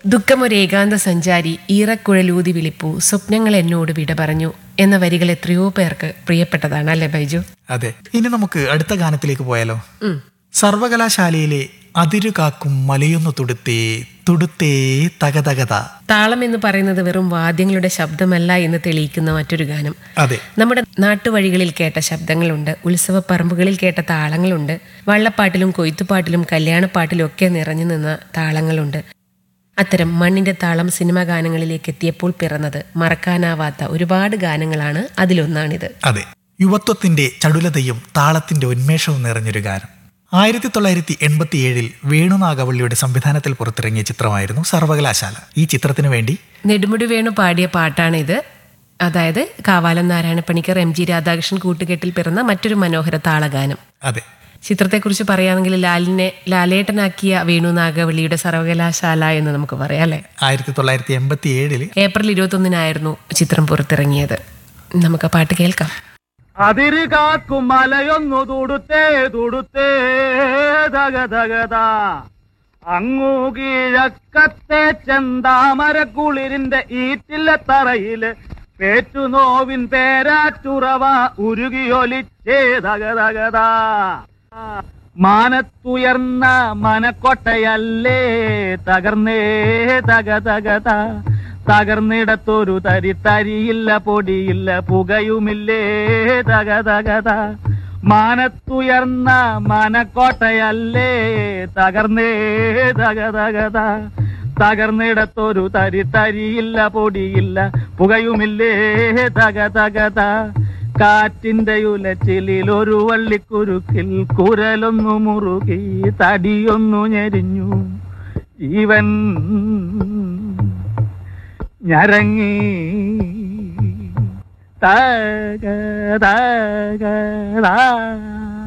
ദുഃഖമൊരു ഏകാന്ത സഞ്ചാരി ഈറക്കുഴലൂതി വിളിപ്പു സ്വപ്നങ്ങൾ എന്നോട് വിട പറഞ്ഞു എന്ന വരികൾ എത്രയോ പേർക്ക് പ്രിയപ്പെട്ടതാണ് അല്ലേ ബൈജു അതെ ഇനി നമുക്ക് അടുത്ത ഗാനത്തിലേക്ക് പോയാലോ ഉം. സർവകലാശാലയിലെ അതിരു കാക്കും മലയൊന്നു തുടുത്തേ തുടുത്തേ തകതകത താളം എന്ന് പറയുന്നത് വെറും വാദ്യങ്ങളുടെ ശബ്ദമല്ല എന്ന് തെളിയിക്കുന്ന മറ്റൊരു ഗാനം അതെ നമ്മുടെ നാട്ടുവഴികളിൽ കേട്ട ശബ്ദങ്ങളുണ്ട് ഉത്സവ പറമ്പുകളിൽ കേട്ട താളങ്ങളുണ്ട് വള്ളപ്പാട്ടിലും കൊയ്ത്തുപാട്ടിലും കല്യാണപ്പാട്ടിലും ഒക്കെ നിറഞ്ഞു നിന്ന താളങ്ങളുണ്ട് അത്തരം മണ്ണിന്റെ താളം സിനിമാ ഗാനങ്ങളിലേക്ക് എത്തിയപ്പോൾ പിറന്നത് മറക്കാനാവാത്ത ഒരുപാട് ഗാനങ്ങളാണ് അതിലൊന്നാണിത് അതെ യുവത്വത്തിന്റെ ചടുലതയും താളത്തിന്റെ ഉന്മേഷവും നിറഞ്ഞൊരു ഗാനം ആയിരത്തി തൊള്ളായിരത്തി എൺപത്തി ഏഴിൽ വേണുനാഗവള്ളിയുടെ സംവിധാനത്തിൽ പുറത്തിറങ്ങിയ ചിത്രമായിരുന്നു സർവകലാശാല ഈ ചിത്രത്തിനു വേണ്ടി നെടുമുടി വേണു പാടിയ പാട്ടാണിത് അതായത് കാവാലം നാരായണപ്പണിക്കർ എം ജി രാധാകൃഷ്ണൻ കൂട്ടുകെട്ടിൽ പിറന്ന മറ്റൊരു മനോഹര താളഗാനം അതെ ചിത്രത്തെക്കുറിച്ച് പറയുകയാണെങ്കിൽ ലാലിനെ ലാലേട്ടനാക്കിയ വേണു നാഗവള്ളിയുടെ സർവകലാശാല എന്ന് നമുക്ക് പറയാം അല്ലേ ആയിരത്തി തൊള്ളായിരത്തി എൺപത്തി ഏഴില് ഏപ്രിൽ ഇരുപത്തൊന്നിനായിരുന്നു ചിത്രം പുറത്തിറങ്ങിയത് നമുക്ക് ആ പാട്ട് കേൾക്കാം അതിര് കാക്കും മലയൊന്നു തുടുത്തേ തുടുത്തേ തകതകത അങ്ങു കിഴക്കത്തെ ചെന്താമരക്കുളിരിന്റെ ഈറ്റില്ല തറയില് പേറ്റുനോവിൻ പേരാറ്റുറവ ഉരുകിയൊലിച്ചേ തകതകത മാനത്തുയർന്ന മനക്കൊട്ടയല്ലേ തകർന്നേ തകതകത തകർന്നിടത്തൊരു തരി തരിയില്ല പൊടിയില്ല പുകയുമില്ലേ തകതകത മാനത്തുയർന്ന മനക്കോട്ടയല്ലേ തകർന്നേ തകതകത തകർന്നിടത്തൊരു തരി തരിയില്ല പൊടിയില്ല പുകയുമില്ലേ തകതകത കാറ്റിന്റെ ഉലച്ചിലിൽ ഒരു വള്ളിക്കുരുക്കിൽ കുരലൊന്നു മുറുകി തടിയൊന്നു ഞെരിഞ്ഞു ജീവൻ ഞരങ്ങി തക തക താ